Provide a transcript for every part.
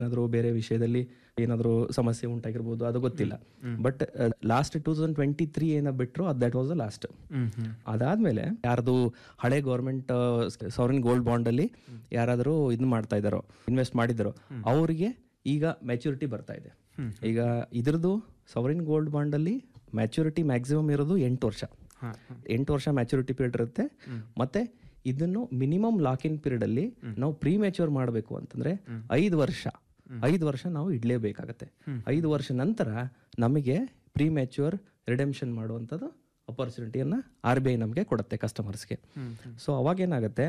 ಏನಾದರೂ ಬೇರೆ ವಿಷಯದಲ್ಲಿ ಏನಾದರೂ ಸಮಸ್ಯೆ ಉಂಟಾಗಿರ್ಬೋದು ಅದು ಗೊತ್ತಿಲ್ಲ but last two thousand twenty three ಏನ ಬಿಟ್ಟರು ಅದು ದಟ್ ವಾಸ್ ದ ಲಾಸ್ಟ್ ಅದಾದ್ಮೇಲೆ ಯಾರ್ದು ಹಳೆ ಗೌರ್ಮೆಂಟ್ ಸಾವರಿನ್ ಗೋಲ್ಡ್ ಬಾಂಡ್ ಅಲ್ಲಿ ಯಾರಾದರೂ ಇದು ಮಾಡ್ತಾ ಇದ್ದಾರೋ ಇನ್ವೆಸ್ಟ್ ಮಾಡಿದಾರೋ ಅವರಿಗೆ ಈಗ ಮೆಚುರಿಟಿ ಬರ್ತಾ ಇದೆ ಈಗ ಇದ್ರದ್ದು ಸಾವರಿನ್ ಗೋಲ್ಡ್ ಬಾಂಡ್ ಅಲ್ಲಿ ಮ್ಯಾಚುರಿಟಿ ಮ್ಯಾಕ್ಸಿಮಮ್ ಇರೋದು ಎಂಟು ವರ್ಷ ಎಂಟು ವರ್ಷ ಮ್ಯಾಚುರಿಟಿ ಪೀರಿಯಡ್ ಇರುತ್ತೆ ಮತ್ತೆ ಇದನ್ನು ಮಿನಿಮಮ್ ಲಾಕ್ ಇನ್ ಪೀರಿಯಡ್ ಅಲ್ಲಿ ನಾವು ಪ್ರೀ ಮ್ಯಾಚೂರ್ ಮಾಡಬೇಕು ಅಂತಂದ್ರೆ ಐದು ವರ್ಷ ಐದು ವರ್ಷ ನಾವು ಇಡ್ಲೇಬೇಕಾಗತ್ತೆ ಐದು ವರ್ಷ ನಂತರ ನಮಗೆ ಪ್ರೀ ಮ್ಯಾಚೂರ್ ರಿಡೆಂಪ್ಷನ್ ಮಾಡುವಂಥದ್ದು ಅಪರ್ಚುನಿಟಿಯನ್ನ ಆರ್ ಬಿ ಐ ನಮಗೆ ಕೊಡುತ್ತೆ ಕಸ್ಟಮರ್ಸ್ಗೆ ಸೊ ಅವಾಗ ಏನಾಗುತ್ತೆ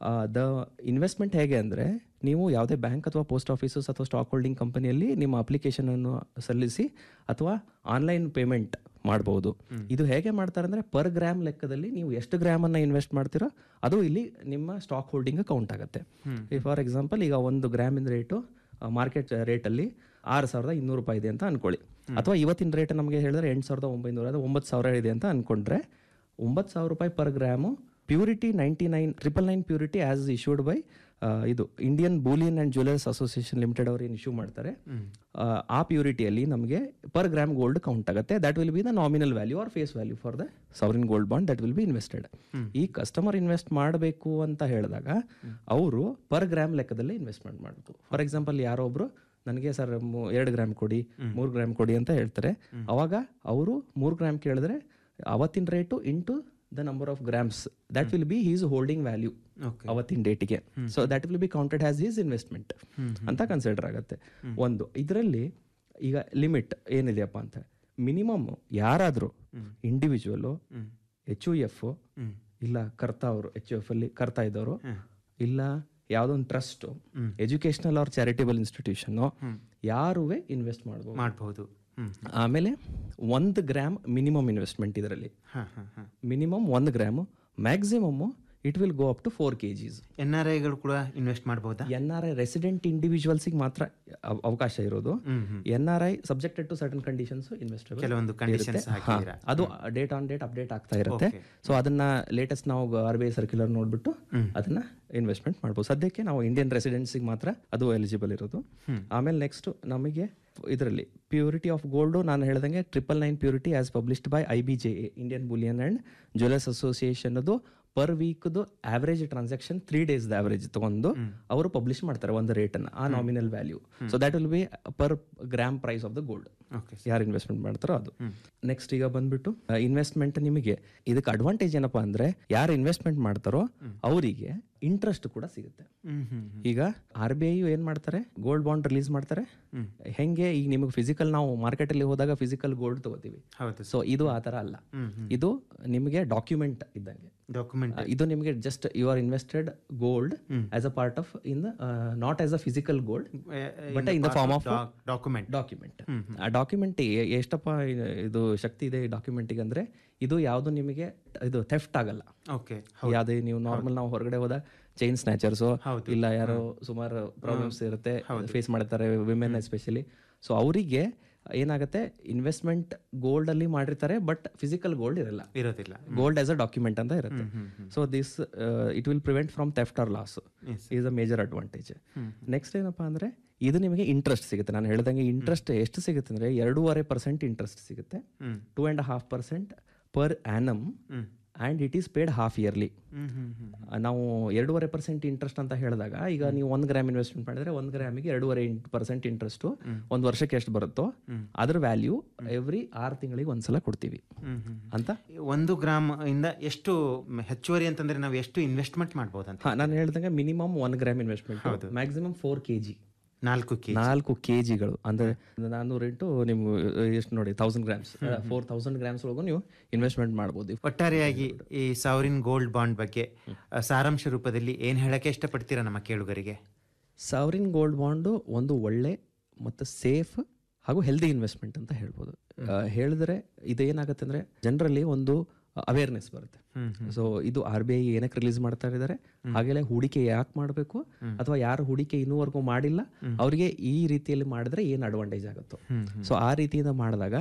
ದ ಇನ್ವೆಸ್ಟ್ಮೆಂಟ್ ಹೇಗೆ ಅಂದರೆ ನೀವು ಯಾವುದೇ ಬ್ಯಾಂಕ್ ಅಥವಾ ಪೋಸ್ಟ್ ಆಫೀಸಸ್ ಅಥವಾ ಸ್ಟಾಕ್ ಹೋಲ್ಡಿಂಗ್ ಕಂಪನಿಯಲ್ಲಿ ನಿಮ್ಮ ಅಪ್ಲಿಕೇಶನ್ ಅನ್ನು ಸಲ್ಲಿಸಿ ಅಥವಾ ಆನ್ಲೈನ್ ಪೇಮೆಂಟ್ ಮಾಡಬಹುದು ಇದು ಹೇಗೆ ಮಾಡ್ತಾರೆ ಅಂದರೆ ಪರ್ ಗ್ರಾಮ್ ಲೆಕ್ಕದಲ್ಲಿ ನೀವು ಎಷ್ಟು ಗ್ರಾಮ್ ಅನ್ನ ಇನ್ವೆಸ್ಟ್ ಮಾಡ್ತೀರೋ ಅದು ಇಲ್ಲಿ ನಿಮ್ಮ ಸ್ಟಾಕ್ ಹೋಲ್ಡಿಂಗ್ ಕೌಂಟ್ ಆಗುತ್ತೆ ಫಾರ್ ಎಕ್ಸಾಂಪಲ್ ಈಗ ಒಂದು ಗ್ರಾಮಿನ ರೇಟು ಮಾರ್ಕೆಟ್ ರೇಟಲ್ಲಿ ಆರು ಸಾವಿರದ ಇನ್ನೂರು ರೂಪಾಯಿ ಇದೆ ಅಂತ ಅನ್ಕೊಳ್ಳಿ ಅಥವಾ ಇವತ್ತಿನ ರೇಟ್ ನಮಗೆ ಹೇಳಿದ್ರೆ ಎಂಟು ಸಾವಿರದ ಒಂಬೈನೂರ ಅಂದರೆ ಒಂಬತ್ತು ಸಾವಿರ ಇದೆ ಅಂತ ಅನ್ಕೊಂಡ್ರೆ ಒಂಬತ್ತು ಸಾವಿರ ರೂಪಾಯಿ per gram purity ninety nine triple nine purity as issued by ಇದು Indian bullion and jewellers association limited ಅವರು ಏನು ಇಶ್ಯೂ ಮಾಡ್ತಾರೆ ಆ, ಆ ಪ್ಯೂರಿಟಿಯಲ್ಲಿ ನಮಗೆ ಪರ್ ಗ್ರಾಮ್ ಗೋಲ್ಡ್ ಕೌಂಟ್ ಆಗುತ್ತೆ that will be the nominal value or face value for the sovereign gold bond that will be invested ಈ ಕಸ್ಟಮರ್ ಇನ್ವೆಸ್ಟ್ ಮಾಡಬೇಕು ಅಂತ ಹೇಳಿದಾಗ ಅವರು ಪರ್ ಗ್ರಾಮ್ ಲೆಕ್ಕದಲ್ಲಿ ಇನ್ವೆಸ್ಟ್ಮೆಂಟ್ ಮಾಡಬೇಕು ಫಾರ್ ಎಕ್ಸಾಂಪಲ್ ಯಾರೋ ಒಬ್ರು ನನಗೆ ಸರ್ ಎರಡು ಗ್ರಾಮ್ ಕೊಡಿ ಮೂರು ಗ್ರಾಮ್ ಕೊಡಿ ಅಂತ ಹೇಳ್ತಾರೆ ಅವಾಗ ಅವರು ಮೂರು ಗ್ರಾಮ್ ಕೇಳಿದ್ರೆ ಅವತ್ತಿನ rate into the number of grams that will be his holding value ಅವತ್ತಿನ ಡೇಟಿಗೆ so that will be counted has his investment ಅಂತ ಕನ್ಸಿಡರ್ ಆಗುತ್ತೆ ಒಂದು ಇದರಲ್ಲಿ ಈಗ ಲಿಮಿಟ್ ಏನಿದೆಯಪ್ಪ ಅಂತ ಮಿನಿಮಮ್ ಯಾರಾದರೂ ಇಂಡಿವಿಜುವಲು ಎಚ್ ಯು ಎಫ್ ಇಲ್ಲ ಕರ್ತಾ ಅವರು ಎಚ್ ಯು ಎಫ್ ಅಲ್ಲಿ ಕರ್ತಾ ಇದ್ದವರು ಇಲ್ಲ ಯಾವುದೋ ಒಂದು trust educational or charitable institution ಯಾರುವೆ ಇನ್ವೆಸ್ಟ್ ಮಾಡ್ಬೋದು ಮಾಡಬಹುದು ಹ್ಮ್ ಆಮೇಲೆ ಒಂದು ಗ್ರಾಮ್ ಮಿನಿಮಮ್ ಇನ್ವೆಸ್ಟ್ಮೆಂಟ್ ಇದರಲ್ಲಿ ಹಾ ಹಾ ಹಾ ಮಿನಿಮಮ್ ಒಂದು gram maximum it will go up to four K Gs N R ಐಗಳು ಕೂಡ ಇನ್ವೆಸ್ಟ್ ಮಾಡಬಹುದಾ ಎನ್ ಆರ್ ಐ ರೆಸಿಡೆಂಟ್ ಇಂಡಿವಿಜುವಲ್ಸಿಗೆ ಮಾತ್ರ ಅವ- ಅವಕಾಶ ಇರೋದು N R I subjected to certain conditions investable ಕೆಲವೊಂದು ಕಂಡೀಷನ್ಸ್ ಹಾಕಿದ್ದೀರಾ ಅದು ಡೇಟ್ ಆನ್ ಡೇಟ್ ಅಪ್ಡೇಟ್ ಆಗ್ತಾ ಇರುತ್ತೆ ಸೊ ಅದನ್ನ ಲೇಟೆಸ್ಟ್ ನಾವು ಆರ್ ಬಿ ಐ ಸರ್ಕ್ಯುಲರ್ ನೋಡ್ಬಿಟ್ಟು ಅದನ್ನ ಇನ್ವೆಸ್ಟ್ಮೆಂಟ್ ಮಾಡ್ಬೋದು ಸದ್ಯಕ್ಕೆ ನಾವು ಇಂಡಿಯನ್ ರೆಸಿಡೆನ್ಸಿಗೆ ಮಾತ್ರ ಅದು ಎಲಿಜಿಬಲ್ ಇರೋದು ಆಮೇಲೆ ನೆಕ್ಸ್ಟ್ ನಮಗೆ ಇದರಲ್ಲಿ ಪ್ಯೂರಿಟಿ ಆಫ್ ಗೋಲ್ಡ್ ನಾನು ಹೇಳ್ದಂಗೆ triple nine purity as published by I B J Indian bullion and jewellers association ಅದು ಪರ್ ವೀಕ್ದು average transaction three days average ತಗೊಂಡು ಅವರು ಪಬ್ಲಿಷ್ ಮಾಡ್ತಾರೆ ಒಂದು ರೇಟ್ ಅನ್ನ ಆ nominal value so that will be per gram price of the gold okay ಯಾರು investment ಮಾಡ್ತಾರೋ ಅದು ನೆಕ್ಸ್ಟ್ ಈಗ ಬಂದ್ಬಿಟ್ಟು ಇನ್ವೆಸ್ಟ್ಮೆಂಟ್ ನಿಮಗೆ ಇದಕ್ಕೆ ಅಡ್ವಾಂಟೇಜ್ ಏನಪ್ಪಾ ಅಂದ್ರೆ ಯಾರು ಇನ್ವೆಸ್ಟ್ಮೆಂಟ್ ಮಾಡ್ತಾರೋ ಅವರಿಗೆ ಇಂಟ್ರೆಸ್ಟ್ ಕೂಡ ಸಿಗುತ್ತೆ ಹ್ಮ್ ಹ್ಮ್ ಈಗ ಆರ್ ಬಿ ಐ ಏನ್ ಮಾಡ್ತಾರೆ ಗೋಲ್ಡ್ ಬಾಂಡ್ ರಿಲೀಸ್ ಮಾಡ್ತಾರೆ ಹೆಂಗೆ ಈಗ ನಿಮಗೆ ಫಿಸಿಕಲ್ ನಾವು ಮಾರ್ಕೆಟ್ ಅಲ್ಲಿ ಹೋದಾಗ ಫಿಸಿಕಲ್ ಗೋಲ್ಡ್ ತಗೋತೀವಿ ಹೌದು ಸೊ ಇದು ಆ ತರ ಅಲ್ಲ ಇದು ನಿಮಗೆ ಡಾಕ್ಯುಮೆಂಟ್ ಇದ್ದಂಗೆ ಡಾಕ್ಯುಮೆಂಟ್ ಆ, ಇದು ನಿಮಗೆ just you are invested gold as a part of in not as a physical gold but in the form of document document ಆ ಡಾಕ್ಯುಮೆಂಟ್ ಎಷ್ಟಪ್ಪ ಇ- ಇದು ಶಕ್ತಿ ಇದೆ ಈ ಡಾಕ್ಯುಮೆಂಟಿಗೆ ಅಂದ್ರೆ ಇದು ಯಾವುದು ನಿಮಗೆ ಇದು ಥೆಫ್ಟ್ ಆಗಲ್ಲ ಓಕೆ ಯಾವುದೇ ನೀವು ನಾರ್ಮಲ್ ನಾವು ಹೊರಗಡೆ ಹೋದ ಚೈನ್ ಸ್ನ್ಯಾಚರ್ಸು ಇಲ್ಲ ಯಾರೋ ಸುಮಾರು ಪ್ರಾಬ್ಲಮ್ಸ್ ಇರುತ್ತೆ ಫೇಸ್ ಮಾಡ್ತಾರೆ ವಿಮೆನ್ ಎಸ್ಪೆಷಲಿ ಸೊ ಅವರಿಗೆ ಏನಾಗುತ್ತೆ ಇನ್ವೆಸ್ಟ್ಮೆಂಟ್ ಗೋಲ್ಡ್ ಅಲ್ಲಿ ಮಾಡಿರ್ತಾರೆ ಬಟ್ ಫಿಸಿಕಲ್ ಗೋಲ್ಡ್ ಇರಲ್ಲ ಇರೋದಿಲ್ಲ ಗೋಲ್ಡ್ ಆಸ್ ಅ ಡಾಕ್ಯುಮೆಂಟ್ ಅಂತ ಇರುತ್ತೆ so this it will prevent from theft or loss is a major advantage next ಏನಪ್ಪಾ ಅಂದ್ರೆ ಇದು ನಿಮಗೆ ಇಂಟ್ರೆಸ್ಟ್ ಸಿಗುತ್ತೆ ನಾನು ಹೇಳ್ದಂಗೆ ಇಂಟ್ರೆಸ್ಟ್ ಎಷ್ಟು ಸಿಗುತ್ತೆ ಅಂದ್ರೆ ಎರಡೂವರೆ ಪರ್ಸೆಂಟ್ ಇಂಟ್ರೆಸ್ಟ್ ಸಿಗುತ್ತೆ two and half percent per annum and it is paid half yearly hmm hmm hmm ನಾವು ಎರಡೂವರೆ ಪರ್ಸೆಂಟ್ ಇಂಟ್ರೆಸ್ಟ್ ಅಂತ ಹೇಳಿದಾಗ ಈಗ ನೀವು ಒಂದು ಗ್ರಾಮ್ ಇನ್ವೆಸ್ಟ್ಮೆಂಟ್ ಮಾಡಿದ್ರೆ ಒಂದು ಗ್ರಾಮಿಗೆ ಎರಡೂವರೆ ಪರ್ಸೆಂಟ್ ಇಂಟ್ರೆಸ್ಟ್ ಒಂದು ವರ್ಷಕ್ಕೆ ಎಷ್ಟು ಬರುತ್ತೋ ಅದ್ರ ವ್ಯಾಲ್ಯೂ ಎವ್ರಿ ಆರು ತಿಂಗಳಿಗೆ ಒಂದ್ಸಲ ಕೊಡ್ತೀವಿ ಹ್ಮ್ ಹ್ಮ್ ಅಂತ ಒಂದು ಗ್ರಾಮ್ ಇಂದ ಎಷ್ಟು ಹೆಚ್ಚುವರಿ ಅಂತಂದ್ರೆ ನಾವು ಎಷ್ಟು ಇನ್ವೆಸ್ಟ್ಮೆಂಟ್ ಮಾಡ್ಬೋದಂತ ಹಾ ನಾನು ಹೇಳ್ದಂಗೆ minimum one gram investment maximum four K G ನಾಲ್ಕು ಕೆ ನಾಲ್ಕು ಕೆ ಜಿಗಳು ಅಂದ್ರೆ ನಾನ್ನೂರು ಇಂಟು ನಿಮ್ಗೆ ಎಷ್ಟು ನೋಡಿ thousand grams four thousand grams ಒಳಗೂ ನೀವು ಇನ್ವೆಸ್ಟ್ಮೆಂಟ್ ಮಾಡ್ಬೋದು ಒಟ್ಟಾರೆಯಾಗಿ ಈ ಸಾವರಿನ್ ಗೋಲ್ಡ್ ಬಾಂಡ್ ಬಗ್ಗೆ ಆ, ಸಾರಾಂಶ ರೂಪದಲ್ಲಿ ಏನ್ ಹೇಳಕ್ಕೆ ಇಷ್ಟಪಡ್ತೀರಾ ನಮ್ಮ ಕೇಳುಗರಿಗೆ ಸಾವರಿನ್ ಗೋಲ್ಡ್ ಬಾಂಡು ಒಂದು ಒಳ್ಳೆ ಮತ್ತು ಸೇಫ್ ಹಾಗೂ ಹೆಲ್ದಿ ಇನ್ವೆಸ್ಟ್ಮೆಂಟ್ ಅಂತ ಹೇಳ್ಬೋದು ಆ, ಹೇಳಿದ್ರೆ ಇದೇನಾಗುತ್ತೆ ಅಂದ್ರೆ ಜನರಲ್ಲಿ ಒಂದು ಅವೇರ್ನೆಸ್ ಬರುತ್ತೆ ಸೊ ಇದು ಆರ್ ಬಿ ಐ ಏನಕ್ಕೆ ರಿಲೀಸ್ ಮಾಡ್ತಾ ಇದ್ದಾರೆ ಹಾಗೆಲ್ಲ ಹೂಡಿಕೆ ಯಾಕೆ ಮಾಡಬೇಕು ಅಥವಾ ಯಾರು ಹೂಡಿಕೆ ಇನ್ನೂವರೆಗೂ ಮಾಡಿಲ್ಲ ಅವರಿಗೆ ಈ ರೀತಿಯಲ್ಲಿ ಮಾಡಿದ್ರೆ ಏನು ಅಡ್ವಾಂಟೇಜ್ ಆಗುತ್ತೋ ಸೊ ಆ ರೀತಿಯಿಂದ ಮಾಡಿದಾಗ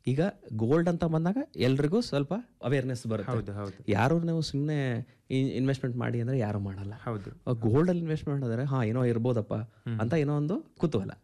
ಈಗ ಗೋಲ್ಡ್ ಅಂತ ಬಂದಾಗ ಎಲ್ರಿಗೂ ಸ್ವಲ್ಪ ಅವೇರ್ನೆಸ್ ಬರುತ್ತೆ ಹೌದು ಹೌದು ಯಾರು ನೀವು ಸುಮ್ಮನೆ ಇನ್ವೆಸ್ಟ್ಮೆಂಟ್ ಮಾಡಿ ಅಂದ್ರೆ ಯಾರು ಮಾಡಲ್ಲ ಹೌದು ಗೋಲ್ಡ್ ಅಲ್ಲಿ ಇನ್ವೆಸ್ಟ್ ಮಾಡಿದ್ರೆ ಹಾ ಏನೋ ಇರ್ಬೋದಪ್ಪ ಅಂತ ಏನೋ ಒಂದು ಕುತೂಹಲ